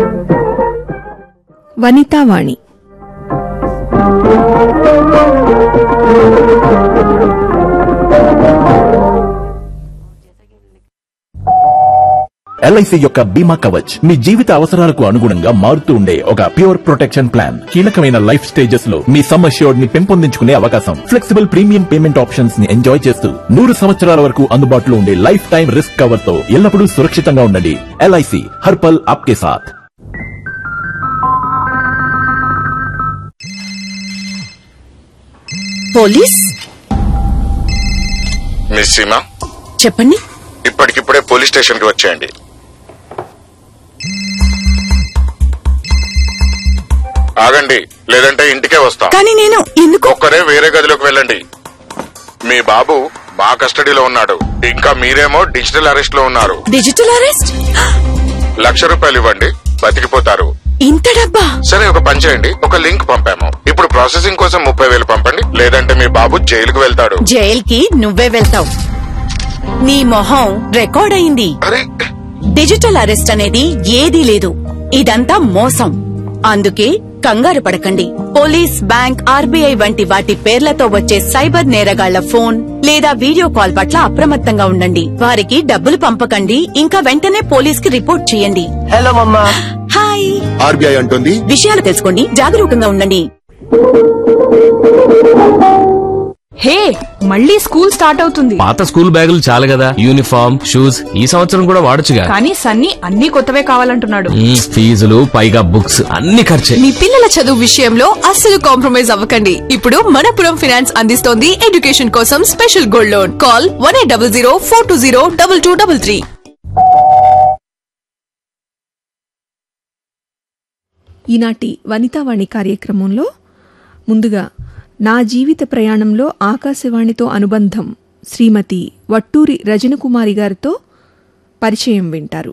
Vanitha Vani LIC యొక్క బీమా కవచ్ మీ జీవిత అవసరాలకు అనుగుణంగా మారుతూ ఉండే ఒక ప్యూర్ ప్రొటెక్షన్ ప్లాన్ కీలకమైన లైఫ్ స్టేజెస్ లో మీ సమ్ అష్యూర్డ్ ని పెంపొందించుకునే అవకాశం ఫ్లెక్సిబుల్ ప్రీమియం పేమెంట్ ఆప్షన్స్ ని ఎంజాయ్ చేస్తూ నూరు సంవత్సరాల వరకు అందుబాటులో ఉండే లైఫ్ టైం రిస్క్ కవర్ తో ఎల్లప్పుడూ సురక్షితంగా ఉండండి ఎల్ఐసి హర్పల్ ఆప్కే సాథ్ పోలీస్ మిస్ సీమా చెప్పండి ఇప్పటికిప్పుడే పోలీస్ స్టేషన్ కి వచ్చేయండి ఆగండి లేదంటే ఇంటికే వస్తాం కానీ నేను ఎందుకు ఒక్కరే వేరే గదిలోకి వెళ్ళండి మీ బాబు మా కస్టడీలో ఉన్నాడు ఇంకా మీరేమో డిజిటల్ అరెస్ట్ లో ఉన్నారు డిజిటల్ అరెస్ట్ లక్ష రూపాయలు ఇవ్వండి బతికిపోతారు ఇంత డబ్బా సరే ఒక పని చేయండి ఒక లింక్ పంపాము ఇప్పుడు ప్రాసెసింగ్ కోసం ముప్పై వేలు పంపండి లేదంటే మీ బాబు జైలుకు వెళ్తాడు జైల్కి నువ్వే వెళ్తావు నీ మొహం రికార్డ్ అయింది అరే డిజిటల్ అరెస్ట్ అనేది ఏదీ లేదు ఇదంతా మోసం అందుకే కంగారు పడకండి పోలీస్ బ్యాంక్ ఆర్బీఐ వంటి వాటి పేర్లతో వచ్చే సైబర్ నేరగాళ్ల ఫోన్ లేదా వీడియో కాల్ పట్ల అప్రమత్తంగా ఉండండి వారికి డబ్బులు పంపకండి ఇంకా వెంటనే పోలీస్ కి రిపోర్ట్ చేయండి హలో మమ్మా హాయ్ ఆర్బీఐ అంటుంది విషయాలు తెలుసుకోండి జాగరూకంగా ఉండండి హే మళ్ళీ స్కూల్ స్టార్ట్ అవుతుంది పాత స్కూల్ బ్యాగులు చాలు కదా యూనిఫామ్ షూస్ ఈ సంవత్సరం కూడా వాడొచ్చుగా కానీ సన్నీ అన్ని కొత్తవే కావాలంటున్నాడు మ్మ్, ఫీజులు పైగా బుక్స్ అన్ని ఖర్చే మీ పిల్లల చదువు విషయంలో అస్సలు కాంప్రమైజ్ అవ్వకండి ఇప్పుడు మనపురం ఫినాన్స్ అందిస్తోంది ఎడ్యుకేషన్ కోసం special gold loan call one eight double zero four two zero double two double three ఈనాటి వనితావాణి కార్యక్రమంలో ముందుగా నా జీవిత ప్రయాణంలో ఆకాశవాణితో అనుబంధం శ్రీమతి వట్టూరి రజనకుమారి గారితో పరిచయం వింటారు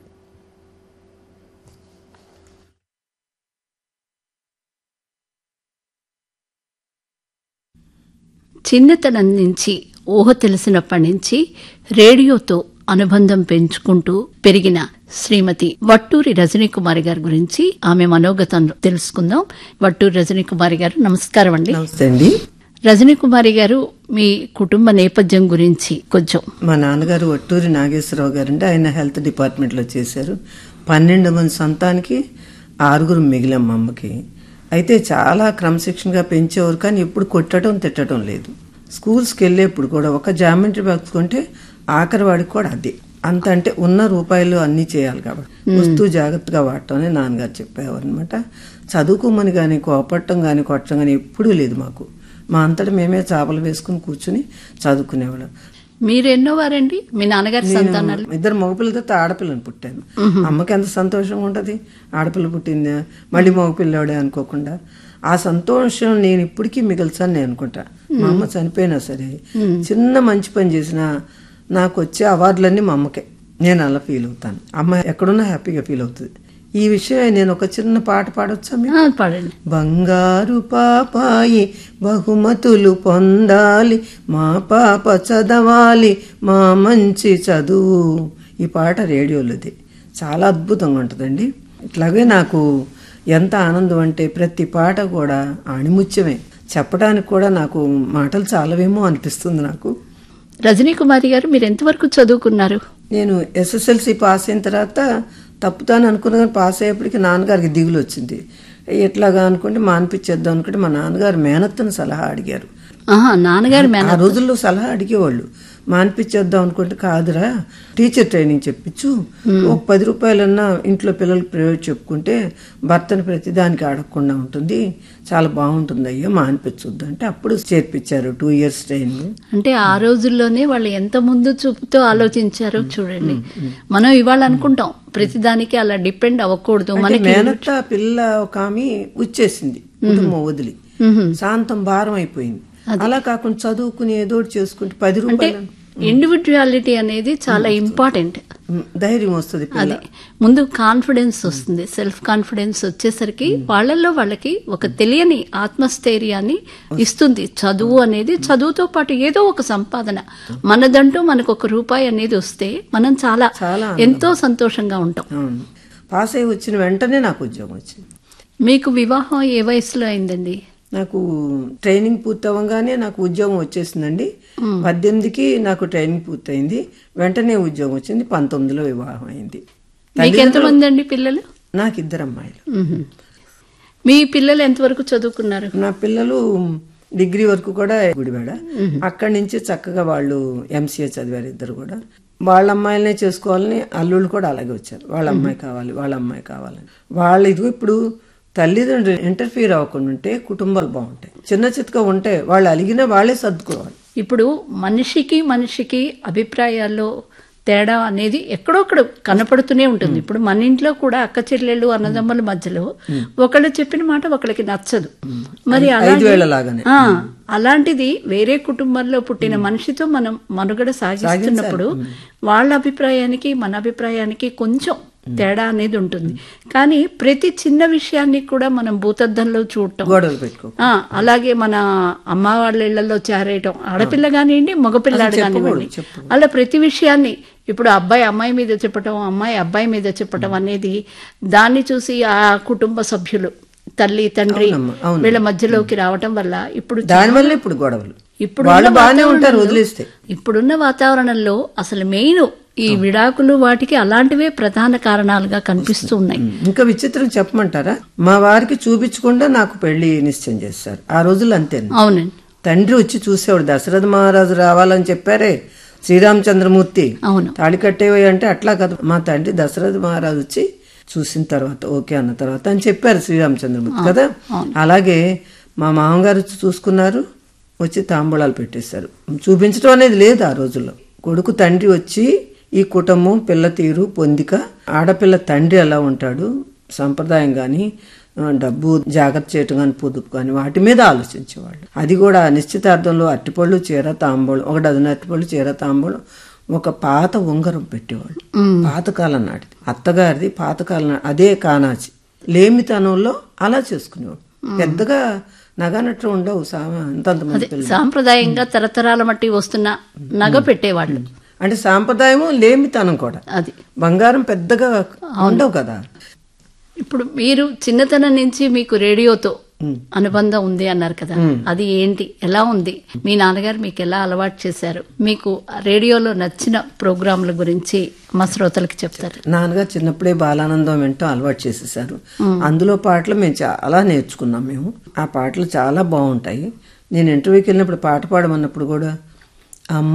చిన్నతనం నుంచి ఊహ తెలిసినప్పటి నుంచి రేడియోతో అనుబంధం పెంచుకుంటూ పెరిగిన శ్రీమతి వట్టూరి రజనీకుమారి గారి గురించి ఆమె మనోగతం తెలుసుకుందాం వట్టూరి రజనీకుమారి గారు నమస్కారం అండి నమస్తే అండి రజనీకుమారి గారు మీ కుటుంబ నేపథ్యం గురించి కొంచెం మా నాన్నగారు ఒట్టూరి నాగేశ్వరరావు గారు అంటే ఆయన హెల్త్ డిపార్ట్మెంట్లో చేశారు పన్నెండు మంది సొంతానికి ఆరుగురు మిగిలాం మా అమ్మకి అయితే చాలా క్రమశిక్షణగా పెంచేవారు కానీ ఎప్పుడు కొట్టడం తిట్టడం లేదు స్కూల్స్కి వెళ్ళేప్పుడు కూడా ఒక జామెంట్రీ బాక్స్ కొంటే ఆఖరి వాడికి కూడా అదే అంత అంటే ఉన్న రూపాయలు అన్నీ చేయాలి కాబట్టి వస్తువు జాగ్రత్తగా వాడటం అని నాన్నగారు చెప్పేవారు అనమాట చదువుకోమని కానీ కోపట్టం కానీ కొట్టడం కానీ ఎప్పుడూ లేదు మాకు మా అంతటా మేమే చేపలు వేసుకుని కూర్చుని చదువుకునేవాళ్ళం మీరు ఎన్నో వారండి మీ నాన్నగారి సంతానాలు నేను ఇద్దరు మగపిల్లతో ఆడపిల్లని పుట్టాను అమ్మకి ఎంత సంతోషంగా ఉంటది ఆడపిల్ల పుట్టిందా మళ్ళీ మగపిల్లాడే అనుకోకుండా ఆ సంతోషం నేను ఇప్పటికీ మిగల్చాను నేను అనుకుంటా మా అమ్మ చనిపోయినా సరే చిన్న మంచి పని చేసినా నాకు వచ్చే అవార్డులన్నీ మా అమ్మకే నేను అలా ఫీల్ అవుతాను అమ్మ ఎక్కడున్నా హ్యాపీగా ఫీల్ అవుతుంది ఈ విషయం నేను ఒక చిన్న పాట పాడొచ్చా మీకు? ఆ, పాడండి బంగారు పాపాయి బహుమతులు పొందాలి మా పాప చదవాలి మా మంచి చదువు ఈ పాట రేడియోలోది చాలా అద్భుతంగా ఉంటుందండి ఇట్లాగే నాకు ఎంత ఆనందం అంటే ప్రతి పాట కూడా ఆణిముత్యమే చెప్పడానికి కూడా నాకు మాటలు చాలవేమో అనిపిస్తుంది నాకు రజనీకుమారి గారు మీరు ఎంతవరకు చదువుకున్నారు నేను ఎస్ఎస్ఎల్సి పాస్ అయిన తర్వాత తప్పుతాను అనుకున్నా కానీ పాస్ అయ్యేప్పటికి నాన్నగారికి దిగులు వచ్చింది ఎట్లాగా అనుకుంటే మానిపించేద్దాం అనుకుంటే మా నాన్నగారు మేనత్తను సలహా అడిగారు ఆహా నాన్నగారు మేన ఆ రోజుల్లో సలహా అడిగేవాళ్ళు మానిపించేద్దాం అనుకుంటే కాదురా టీచర్ ట్రైనింగ్ చెప్పించు ఒక పది రూపాయలన్నా ఇంట్లో పిల్లలకి ప్రైవేట్ చెప్పుకుంటే భర్తను ప్రతిదానికి అడగకుండా ఉంటుంది చాలా బాగుంటుంది అయ్యో మానిపించొద్దు అంటే అప్పుడు చేర్పించారు టూ ఇయర్స్ ట్రైనింగ్ అంటే ఆ రోజుల్లోనే వాళ్ళు ఎంత ముందు చూపుతో ఆలోచించారో చూడండి మనం ఇవాళ అనుకుంటాం ప్రతిదానికి అలా డిపెండ్ అవ్వకూడదు అంటే మనకి మేనత్త పిల్ల ఒక ఆమె వచ్చేసింది కుటుంబం వదిలి శాంతం భారం అయిపోయింది అలా కాకుండా చదువుకుని ఏదో ఒకటి చేసుకుంటే పది అంటే రూపాయలు ఇండివిజువాలిటీ అనేది చాలా ఇంపార్టెంట్ ఉమ్, ధైర్యం వస్తుంది పిల్ల అదే ముందు కాన్ఫిడెన్స్ వస్తుంది సెల్ఫ్ కాన్ఫిడెన్స్ వచ్చేసరికి వాళ్ళల్లో వాళ్ళకి ఒక తెలియని ఆత్మస్థైర్యాన్ని ఇస్తుంది చదువు అనేది చదువుతో పాటు ఏదో ఒక సంపాదన మనదంటూ మనకు ఒక రూపాయి అనేది వస్తే మనం చాలా చాలా ఎంతో సంతోషంగా ఉంటాం అవును పాస్ అయ్యి వచ్చిన వెంటనే నాకు ఉద్యోగం వచ్చింది మీకు వివాహం ఏ వయసులో అయిందండి నాకు ట్రైనింగ్ పూర్తి అవ్వగానే నాకు ఉద్యోగం వచ్చేసిందండి పద్దెనిమిదికి నాకు ట్రైనింగ్ పూర్తయింది వెంటనే ఉద్యోగం వచ్చింది పంతొమ్మిదిలో వివాహం అయింది మీకు ఎంతమంది అండి పిల్లలు నాకు ఇద్దరు అమ్మాయిలు మ్మ్. మీ పిల్లలు ఎంతవరకు చదువుకున్నారు నా పిల్లలు డిగ్రీ వరకు కూడా గుడివాడ అక్కడి నుంచి చక్కగా వాళ్ళు ఎంసీఏ చదివారు ఇద్దరు కూడా వాళ్ళ అమ్మాయిలనే చేసుకోవాలని అల్లుళ్ళు కూడా అలాగే వచ్చారు వాళ్ళ అమ్మాయి కావాలి వాళ్ళ అమ్మాయి కావాలని వాళ్ళ ఇది ఇప్పుడు తల్లిదండ్రులు ఇంటర్ఫీర్ అవ్వకుండా ఉంటే కుటుంబాలు బాగుంటాయి చిన్న చితక ఉంటే వాళ్ళు అలిగినా వాళ్ళే సర్దుకోవాలి ఇప్పుడు మనిషికి మనిషికి అభిప్రాయాల్లో తేడా అనేది ఎక్కడొక్కడ కనపడుతూనే ఉంటుంది ఇప్పుడు మన ఇంట్లో కూడా అక్క చెల్లెళ్ళు అన్నదమ్ముల మధ్యలో ఒకళ్ళు చెప్పిన మాట ఒకళ్ళకి నచ్చదు మరి ఐదు అలాగే వేళలాగానే. ఆ, అలాంటిది వేరే కుటుంబంలో పుట్టిన మనిషితో మనం మనుగడ సాగిస్తున్నప్పుడు వాళ్ళ అభిప్రాయానికి మన అభిప్రాయానికి కొంచెం తేడా అనేది ఉంటుంది కానీ ప్రతి చిన్న విషయాన్ని కూడా మనం భూతద్దంలో చూడటం గొడవలు పెట్టుకో ఆ, అలాగే మన అమ్మ వాళ్ళ ఇళ్లలో చేరేయటం ఆడపిల్ల కానివ్వండి మగపిల్లాడు కానివ్వండి అలా ప్రతి విషయాన్ని ఇప్పుడు అబ్బాయి అమ్మాయి మీద చెప్పటం అమ్మాయి అబ్బాయి మీద చెప్పటం అనేది దాన్ని చూసి ఆ కుటుంబ సభ్యులు తల్లి తండ్రి అవునమ్మా, అవును. వీళ్ళ మధ్యలోకి రావటం వల్ల ఇప్పుడు దానివల్ల ఇప్పుడు గొడవలు ఇప్పుడు వాళ్ళు బాగానే ఉంటారు వదిలేస్తే ఇప్పుడున్న వాతావరణంలో అసలు మెయిన్ ఈ విడాకులు వాటికి అలాంటివే ప్రధాన కారణాలుగా కనిపిస్తూ ఉన్నాయి ఇంకా విచిత్రం చెప్పమంటారా మా వారికి చూపించకుండా నాకు పెళ్లి నిశ్చయం చేశారు ఆ రోజులు అంతే అవునండి తండ్రి వచ్చి చూసేవాడు దశరథ మహారాజు రావాలని చెప్పారే శ్రీరామచంద్రమూర్తి అవును తాళి కట్టేవి అంటే అట్లా కాదు మా తండ్రి దశరథ మహారాజు వచ్చి చూసిన తర్వాత ఓకే అన్న తర్వాత అని చెప్పారు శ్రీరామచంద్రమూర్తి కదా అలాగే మా మామగారు వచ్చి చూసుకున్నారు వచ్చి తాంబూలాలు పెట్టేశారు చూపించడం అనేది లేదు ఆ రోజుల్లో కొడుకు తండ్రి వచ్చి ఈ కుటుంబం పిల్ల తీరు పొందిక ఆడపిల్ల తండ్రి ఎలా ఉంటాడు సంప్రదాయం గాని ఆ, డబ్బు జాగ్రత్త చేయటం కానీ పొదుపు కానీ వాటి మీద ఆలోచించేవాళ్ళు అది కూడా నిశ్చితార్థంలో అట్టిపళ్ళు చీర తాంబూలం ఒక డజన్ అట్టిపళ్ళు చీర తాంబూలం ఒక పాత ఉంగరం పెట్టేవాళ్ళు పాతకాలం నాటిది అత్తగారిది పాతకాలం నాటి అదే కానాచి లేమితనంలో అలా చేసుకునేవాడు పెద్దగా నగనట్టు ఉండవు సామా అంతంతమంది అదే పిల్లలు సాంప్రదాయంగా తరతరాల మట్టి వస్తున్న నగ పెట్టేవాళ్ళు అంటే సాంప్రదాయము లేమితనం కూడా అది బంగారం పెద్దగా ఉండవు కదా ఇప్పుడు మీరు చిన్నతనం నుంచి మీకు రేడియోతో అనుబంధం ఉంది అన్నారు కదా అది ఏంటి ఎలా ఉంది మీ నాన్నగారు మీకు ఎలా అలవాటు చేశారు మీకు రేడియోలో నచ్చిన ప్రోగ్రాంల గురించి మా శ్రోతలకు చెప్తారు నాన్నగారు చిన్నప్పుడే బాలానందం వింటూ అలవాటు చేసేసారు అందులో పాటలు మేము చాలా నేర్చుకున్నాం మేము ఆ పాటలు చాలా బాగుంటాయి నేను ఇంటర్వ్యూకి వెళ్ళినప్పుడు పాట పాడమన్నప్పుడు కూడా అమ్మ